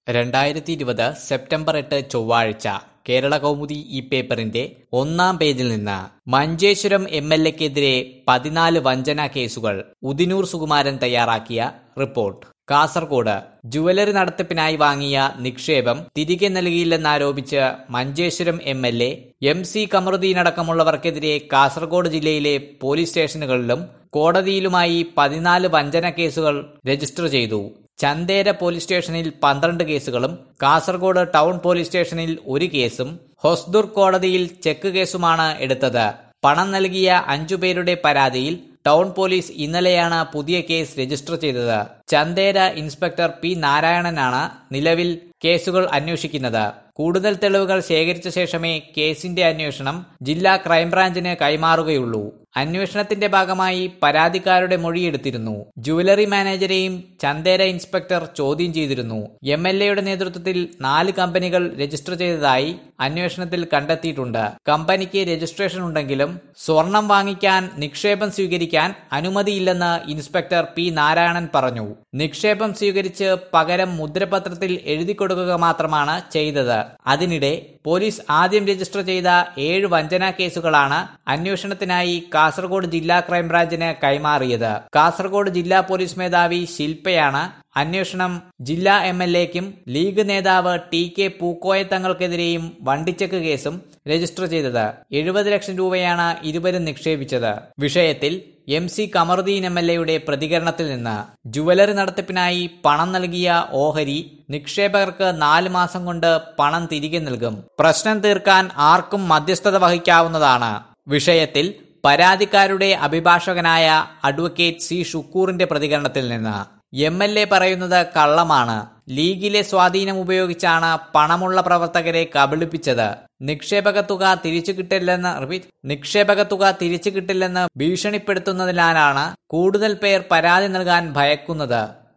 രണ്ടായിരത്തി ഇരുപത് സെപ്റ്റംബർ എട്ട് ചൊവ്വാഴ്ച കേരള കൗമുദി ഈ പേപ്പറിന്റെ ഒന്നാം പേജിൽ നിന്ന് മഞ്ചേശ്വരം എം എൽ എക്കെതിരെ പതിനാല് വഞ്ചനാ കേസുകൾ ഉദിനൂർ സുകുമാരൻ തയ്യാറാക്കിയ റിപ്പോർട്ട് കാസർകോട് ജുവലറി നടത്തിപ്പിനായി വാങ്ങിയ നിക്ഷേപം തിരികെ നൽകിയില്ലെന്നാരോപിച്ച് Manjeshwaram M L A M C Kamaruddin അടക്കമുള്ളവർക്കെതിരെ കാസർഗോഡ് ജില്ലയിലെ പോലീസ് സ്റ്റേഷനുകളിലും കോടതിയിലുമായി പതിനാല് വഞ്ചന കേസുകൾ രജിസ്റ്റർ ചെയ്തു ചന്തേര പോലീസ് സ്റ്റേഷനിൽ പന്ത്രണ്ട് കേസുകളും കാസർഗോഡ് ടൗൺ പോലീസ് സ്റ്റേഷനിൽ ഒരു കേസും ഹൊസ്ദുർ കോടതിയിൽ ചെക്ക് കേസുമാണ് എടുത്തത് പണം നൽകിയ അഞ്ചു പേരുടെ പരാതിയിൽ ടൗൺ പോലീസ് ഇന്നലെയാണ് പുതിയ കേസ് രജിസ്റ്റർ ചെയ്തത് ചന്തേര ഇൻസ്പെക്ടർ പി നാരായണനാണ് നിലവിൽ കേസുകൾ അന്വേഷിക്കുന്നത് കൂടുതൽ തെളിവുകൾ ശേഖരിച്ച ശേഷമേ കേസിന്റെ അന്വേഷണം ജില്ലാ ക്രൈംബ്രാഞ്ചിന് കൈമാറുകയുള്ളൂ അന്വേഷണത്തിന്റെ ഭാഗമായി പരാതിക്കാരുടെ മൊഴിയെടുത്തിരുന്നു ജുവലറി മാനേജരെയും ചന്തേര ഇൻസ്പെക്ടർ ചോദ്യം ചെയ്തിരുന്നു എം എൽ എയുടെ നേതൃത്വത്തിൽ നാല് കമ്പനികൾ രജിസ്റ്റർ ചെയ്തതായി അന്വേഷണത്തിൽ കണ്ടെത്തിയിട്ടുണ്ട് കമ്പനിക്ക് രജിസ്ട്രേഷൻ ഉണ്ടെങ്കിലും സ്വർണം വാങ്ങിക്കാൻ നിക്ഷേപം സ്വീകരിക്കാൻ അനുമതിയില്ലെന്ന് ഇൻസ്പെക്ടർ പി നാരായണൻ പറഞ്ഞു നിക്ഷേപം സ്വീകരിച്ച് പകരം മുദ്രപത്രത്തിൽ എഴുതി കൊടുക്കുക മാത്രമാണ് ചെയ്തത് അതിനിടെ പോലീസ് ആദ്യം രജിസ്റ്റർ ചെയ്ത ഏഴ് വഞ്ചനാ കേസുകളാണ് അന്വേഷണത്തിനായി കാസർഗോഡ് ജില്ലാ ക്രൈംബ്രാഞ്ചിന് കൈമാറിയത് കാസർഗോഡ് ജില്ലാ പോലീസ് മേധാവി ശില്പയാണ് അന്വേഷണം ജില്ലാ എം എൽ എക്കും ലീഗ് നേതാവ് ടി കെ പൂക്കോയ തങ്ങൾക്കെതിരെയും വണ്ടിച്ചെക്ക് കേസും രജിസ്റ്റർ ചെയ്തത് എഴുപത് ലക്ഷം രൂപയാണ് ഇരുവരും നിക്ഷേപിച്ചത് വിഷയത്തിൽ M C Kamaruddin M L എയുടെ പ്രതികരണത്തിൽ നിന്ന് ജുവലറി നടത്തിപ്പിനായി പണം നൽകിയ ഓഹരി നിക്ഷേപകർക്ക് നാല് മാസം കൊണ്ട് പണം തിരികെ നൽകും പ്രശ്നം തീർക്കാൻ ആർക്കും മധ്യസ്ഥത വഹിക്കാവുന്നതാണ് വിഷയത്തിൽ പരാതിക്കാരുടെ അഭിഭാഷകനായ അഡ്വക്കേറ്റ് സി ഷുക്കൂറിന്റെ പ്രതികരണത്തിൽ നിന്ന് എം എൽ എ പറയുന്നത് കള്ളമാണ് ലീഗിലെ സ്വാധീനം ഉപയോഗിച്ചാണ് പണമുള്ള പ്രവർത്തകരെ കബളിപ്പിച്ചത് നിക്ഷേപക തുക തിരിച്ചു കിട്ടില്ലെന്ന് റിപ്പീറ്റ് നിക്ഷേപക തുക തിരിച്ചു കിട്ടില്ലെന്ന് ഭീഷണിപ്പെടുത്തുന്നതിനാലാണ് കൂടുതൽ പേർ പരാതി നൽകാൻ ഭയക്കുന്നത്